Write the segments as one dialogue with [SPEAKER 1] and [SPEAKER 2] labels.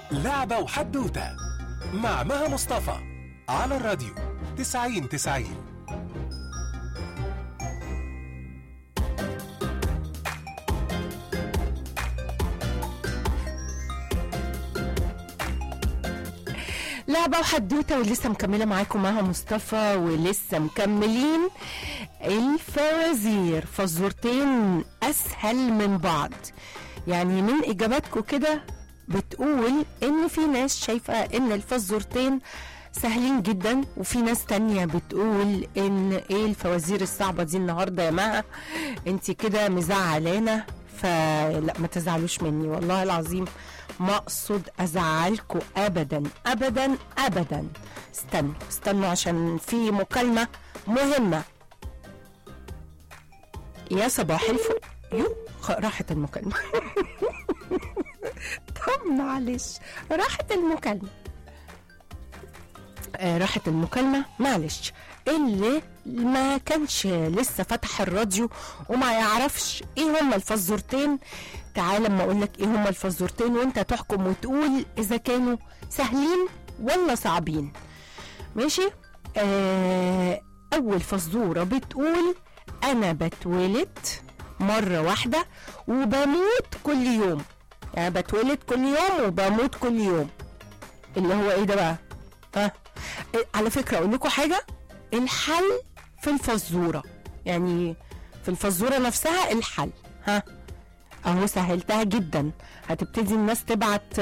[SPEAKER 1] لعبة وحدوتة مع مها مصطفى على الراديو تسعين تسعين
[SPEAKER 2] لعبة وحدوتة ولسه مكملة معاكم معها مصطفى ولسه مكملين الفوازير فزورتين أسهل من بعض يعني من إجاباتكم كده بتقول إن في ناس شايفة إن الفزورتين سهلين جدا وفي ناس تانية بتقول ان ايه الفوازير الصعبة دي النهاردة يا مها انت كده مزعلانة فلا ما تزعلوش مني والله العظيم ما اقصد ازعلكوا ابدا ابدا ابدا استنوا استنوا عشان في مكالمة مهمة يا صباح الفل يو خ- راحت المكالمة طب معلش راحت المكالمة آه، راحت المكالمة معلش اللي ما كانش لسه فتح الراديو وما يعرفش ايه هما الفزورتين تعال اما اقول لك ايه هما الفزورتين وانت تحكم وتقول اذا كانوا سهلين ولا صعبين ماشي آه اول فزورة بتقول انا بتولد مرة واحدة وبموت كل يوم يعني بتولد كل يوم وبموت كل يوم اللي هو ايه ده بقى ها إيه، على فكرة اقول لكم حاجة الحل في الفزورة يعني في الفزورة نفسها الحل ها اهو سهلتها جدا هتبتدي الناس تبعت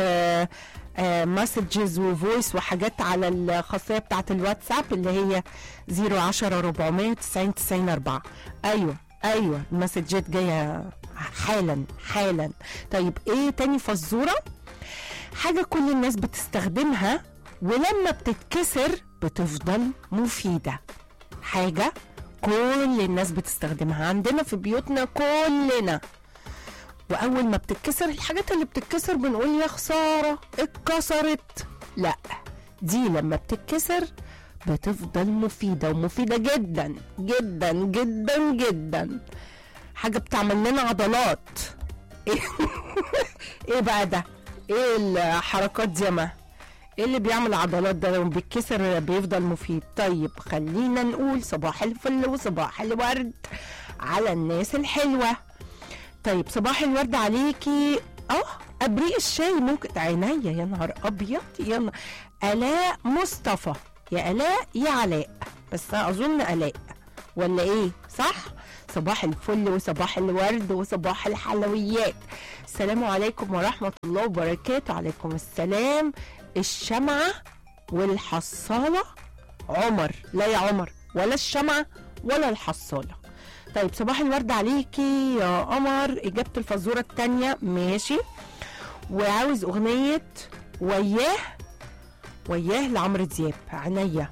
[SPEAKER 2] مسجز وفويس وحاجات على الخاصية بتاعة الواتساب اللي هي 010 490 90 4 ايوه ايوه المسجات جاية حالا حالا طيب ايه تاني فزورة حاجة كل الناس بتستخدمها ولما بتتكسر بتفضل مفيدة حاجة كل الناس بتستخدمها عندنا في بيوتنا كلنا واول ما بتتكسر الحاجات اللي بتتكسر بنقول يا خساره اتكسرت لا دي لما بتتكسر بتفضل مفيده ومفيده جدا جدا جدا جدا حاجه بتعمل لنا عضلات ايه ايه بقى ده ايه الحركات دي يا مها؟ ايه اللي بيعمل عضلات ده لما بيتكسر بيفضل مفيد طيب خلينا نقول صباح الفل وصباح الورد على الناس الحلوه طيب صباح الورد عليكي اه ابريق الشاي ممكن عينيا يا نهار ابيض يا نهار الاء مصطفى يا الاء يا علاء بس اظن الاء ولا ايه صح صباح الفل وصباح الورد وصباح الحلويات السلام عليكم ورحمة الله وبركاته عليكم السلام الشمعة والحصالة عمر لا يا عمر ولا الشمعة ولا الحصالة طيب صباح الورد عليكي يا قمر إجابة الفزورة التانية ماشي وعاوز أغنية وياه وياه لعمرو دياب عينيا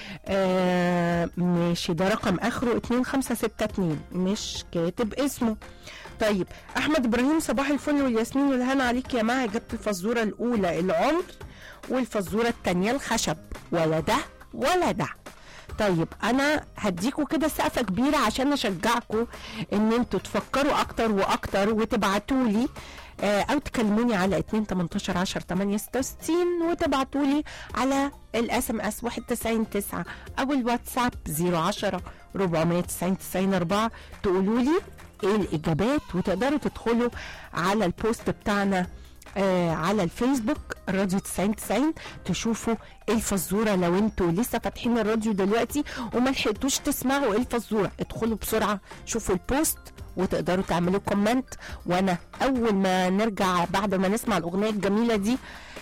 [SPEAKER 2] آه ماشي ده رقم اخره 2562 مش كاتب اسمه طيب احمد ابراهيم صباح الفل والياسمين والهنا عليك يا معا جبت الفزوره الاولى العمر والفزوره الثانيه الخشب ولا ده ولا ده طيب انا هديكوا كده سقفه كبيره عشان اشجعكم ان انتوا تفكروا اكتر واكتر وتبعتوا لي آه، او تكلموني على 2 18 10 8 66 وتبعتوا لي على الاس ام اس 199 او الواتساب 010 490 90 4 تقولوا لي ايه الاجابات وتقدروا تدخلوا على البوست بتاعنا آه على الفيسبوك راديو 90 90 تشوفوا ايه الفزوره لو انتوا لسه فاتحين الراديو دلوقتي وما لحقتوش تسمعوا ايه الفزوره ادخلوا بسرعه شوفوا البوست وتقدروا تعملوا كومنت وانا اول ما نرجع بعد ما نسمع الاغنيه الجميله دي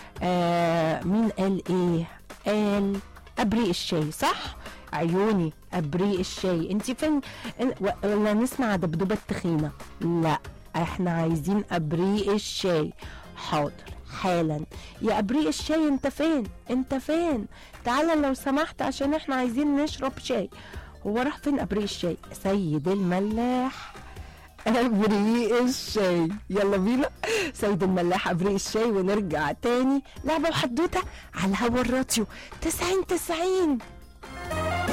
[SPEAKER 2] آه مين قال ايه قال ابريق الشاي صح عيوني ابريق الشاي انت فين إن- و- ولا نسمع دبدوبه التخينه لا احنا عايزين ابريق الشاي حاضر حالا يا ابريق الشاي انت فين انت فين تعالى لو سمحت عشان احنا عايزين نشرب شاي هو راح فين ابريق الشاي سيد الملاح ابريق الشاي يلا بينا سيد الملاح ابريق الشاي ونرجع تاني لعبه وحدوته على هوا الراديو 90 90